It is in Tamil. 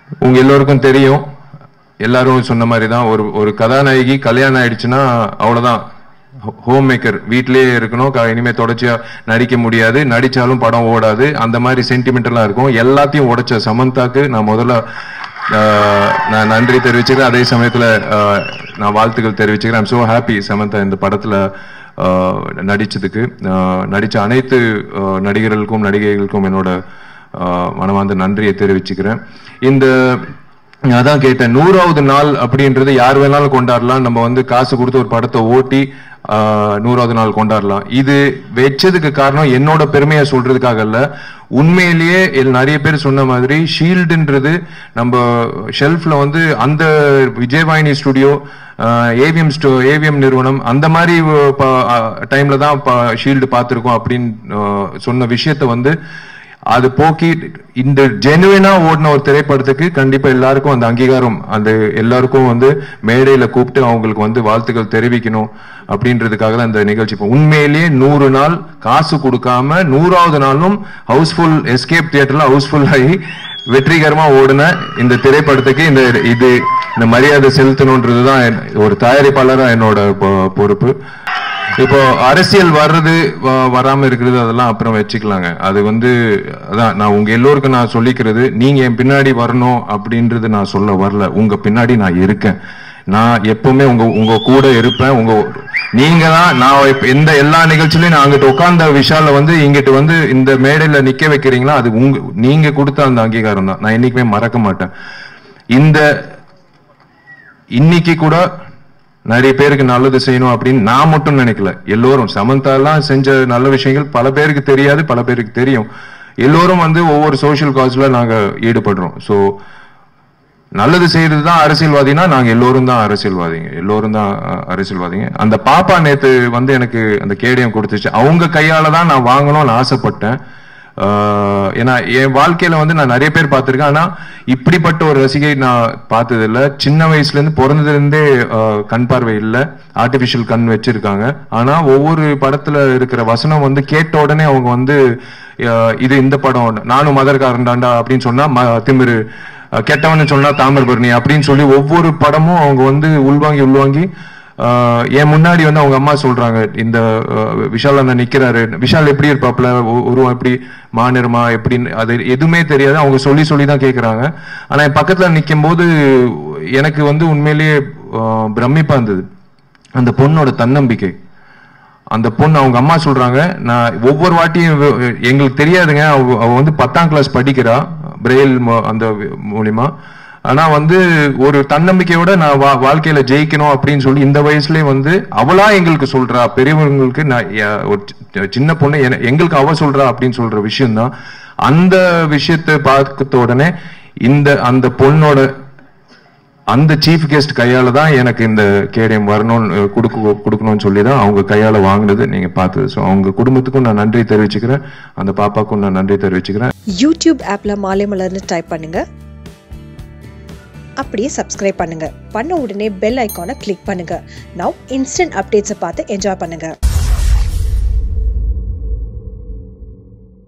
உங்க எல்லோருக்கும் தெரியும் எல்லாரும் சொன்ன மாதிரி தான் ஒரு ஒரு கதாநாயகி கல்யாணம் ஆயிடுச்சுன்னா அவ்வளவுதான் ஹோம் மேக்கர் வீட்லயே இருக்கணும் க- இனிமே தொடர்ச்சியா நடிக்க முடியாது நடிச்சாலும் படம் ஓடாது அந்த மாதிரி சென்டிமெண்டலா இருக்கும் எல்லாத்தையும் உடைச்ச சமந்தாக்கு நான் முதல்ல ஆஹ், நான் நன்றி தெரிவிச்சுக்கிறேன் அதே சமயத்துல ஆஹ், நான் வாழ்த்துக்கள் தெரிவிச்சுக்கிறேன் ஐம் so ஹாப்பி சமந்தா இந்த படத்துல ஆஹ், நடிச்சதுக்கு ஆஹ், நடிச்ச அனைத்து ஆஹ், நடிகர்களுக்கும் நடிகைகளுக்கும் என்னோட ஆஹ், மனமார்ந்த நன்றியை தெரிவிச்சுக்கிறேன் இந்த நான் அதான் கேட்டேன் நூறாவது நாள் அப்படின்றது யார் வேணாலும் கொண்டாடலாம் நம்ம வந்து காசு கொடுத்து ஒரு படத்தை ஓட்டி ஆஹ், நூறாவது நாள் கொண்டாடலாம் இது வச்சதுக்கு காரணம் என்னோட பெருமையை சொல்றதுக்காக இல்ல உண்மையிலேயே எல் நிறைய பேர் சொன்ன மாதிரி ஷீல்டுன்றது நம்ம ஷெல்ஃப்ல வந்து அந்த விஜயவாணி ஸ்டுடியோ ஏவிஎம் ஏவிஎம் நிறுவனம் அந்த மாதிரி டைம்ல தான் ஷீல்டு பார்த்திருக்கோம் அப்படின்னு ஆஹ், சொன்ன விஷயத்த வந்து அது போக்கி இந்த ஜெனுவினா ஓடின ஒரு திரைப்படத்துக்கு கண்டிப்பா எல்லாருக்கும் அந்த அங்கீகாரம் அந்த எல்லாருக்கும் வந்து மேடையில கூப்பிட்டு அவங்களுக்கு வந்து வாழ்த்துக்கள் தெரிவிக்கணும் அப்படின்றதுக்காக தான் இந்த நிகழ்ச்சி இப்போ உண்மையிலேயே நூறு நாள் காசு கொடுக்காம நூறாவது நாளும் ஹவுஸ்ஃபுல் எஸ்கேப் தியேட்டர்ல ஹவுஸ்ஃபுல் ஆகி வெற்றிகரமா ஓடின இந்த திரைப்படத்துக்கு இந்த இது இந்த மரியாதை செலுத்தணுன்றதுதான் என்- ஒரு தயாரிப்பாளரா என்னோட பொ- பொறுப்பு இப்போ அரசியல் வர்றது வ- வராம இருக்கிறது அதெல்லாம் அப்புறம் வச்சுக்கலாங்க அது வந்து அதான் நான் உங்க எல்லோருக்கும் நான் சொல்லிக்கிறது நீங்க என் பின்னாடி வரணும் அப்படின்றது நான் சொல்ல வரல உங்க பின்னாடி நான் இருக்கேன் நான் எப்பவுமே உங்க உங்க கூட இருப்பேன் உங்க நீங்க தான் நான் இப்ப எந்த எல்லா நிகழ்ச்சியிலையும் நான் அங்கிட்டு உட்கார்ந்த விஷால வந்து இங்கிட்டு வந்து இந்த மேடையில நிக்க வைக்கிறீங்களா அது உங்க நீங்க கொடுத்த அந்த அங்கீகாரம் தான் நான் என்னைக்குமே மறக்க மாட்டேன் இந்த இன்னைக்கு கூட நிறைய பேருக்கு நல்லது செய்யணும் அப்படின்னு நான் மட்டும் நினைக்கல எல்லோரும் சமந்தா எல்லாம் செஞ்ச நல்ல விஷயங்கள் பல பேருக்கு தெரியாது பல பேருக்கு தெரியும் எல்லோரும் வந்து ஒவ்வொரு சோஷியல் காஸ்ல நாங்க ஈடுபடுறோம் சோ நல்லது செய்யறது தான் அரசியல்வாதினா நாங்க எல்லோரும் தான் அரசியல்வாதிங்க எல்லோரும் தான் அஹ், அரசியல்வாதிங்க அந்த பாப்பா நேத்து வந்து எனக்கு அந்த கேடயம் கொடுத்துச்சு அவங்க கையால தான் நான் வாங்கணும்னு ஆசைப்பட்டேன் ஆஹ், ஏன்னா என் வாழ்க்கையில வந்து நான் நிறைய பேர் பார்த்திருக்கேன் ஆனா இப்படிப்பட்ட ஒரு ரசிகை நான் பார்த்தது இல்ல சின்ன வயசுல இருந்து பிறந்ததுல இருந்தே ஆஹ், கண் பார்வை இல்ல ஆர்டிபிஷியல் கண் வச்சிருக்காங்க ஆனா ஒவ்வொரு படத்துல இருக்கிற வசனம் வந்து கேட்ட உடனே அவங்க வந்து ஆஹ், இது இந்த படம் நானும் மதர்காரன்டாண்டா அப்படின்னு சொன்னா ம- திமிரு அஹ் கெட்டவன்னு சொன்னா தாமிரபரணி அப்படின்னு சொல்லி ஒவ்வொரு படமும் அவங்க வந்து உள்வாங்கி உள்வாங்கி ஆஹ் என் முன்னாடி வந்து அவங்க அம்மா சொல்றாங்க இந்த ஆஹ் விஷால் அண்ணன் நிக்கிறாரு விஷால் எப்படி இருப்பாப்ல உ- உருவம் எப்படி மாநிறமா எப்படின்னு அது எதுவுமே தெரியாது அவங்க சொல்லி சொல்லி தான் கேக்குறாங்க ஆனா என் பக்கத்துல நிக்கும் போது எனக்கு வந்து உண்மையிலேயே ஆஹ் பிரமிப்பா இருந்தது அந்த பொண்ணோட தன்னம்பிக்கை அந்த பொண்ணு அவங்க அம்மா சொல்றாங்க நான் ஒவ்வொரு வாட்டியும் வ- எங்களுக்கு தெரியாதுங்க அவ அவ வந்து பத்தாம் கிளாஸ் படிக்கிறா பிரெயில் ம- அந்த வி- மூலியமா ஆனா வந்து ஒரு தன்னம்பிக்கையோட நான் வா- வாழ்க்கையில ஜெயிக்கணும் அப்படின்னு சொல்லி இந்த வயசுலயே வந்து அவளா எங்களுக்கு சொல்றா பெரியவங்களுக்கு நான் ய- ஒரு சி- சின்ன பொண்ணு என- எங்களுக்கு அவ சொல்றா அப்படின்னு சொல்ற விஷயம்தான் அந்த விஷயத்தை பார்த்த உடனே இந்த அந்த பொண்ணோட அந்த சீஃப் கெஸ்ட் கையால தான் எனக்கு இந்த கேடயம் வரணும்னு அஹ், கொடுக்க கொடுக்கணும்னு சொல்லி தான் அவங்க கையால வாங்கினது நீங்க பார்த்தது ஸோ அவங்க குடும்பத்துக்கும் நான் நன்றி தெரிவிச்சுக்கிறேன் அந்த பாப்பாக்கும் நான் நன்றி தெரிவிச்சுக்கிறேன் யூடியூப் ஆப்ல மாலை மலர்னு டைப் பண்ணுங்க அப்படியே சப்ஸ்கிரைப் பண்ணுங்க பண்ண உடனே பெல் ஐகானை கிளிக் பண்ணுங்க நவ் இன்ஸ்டன்ட் அப்டேட்ஸை பார்த்து என்ஜாய் பண்ணுங்க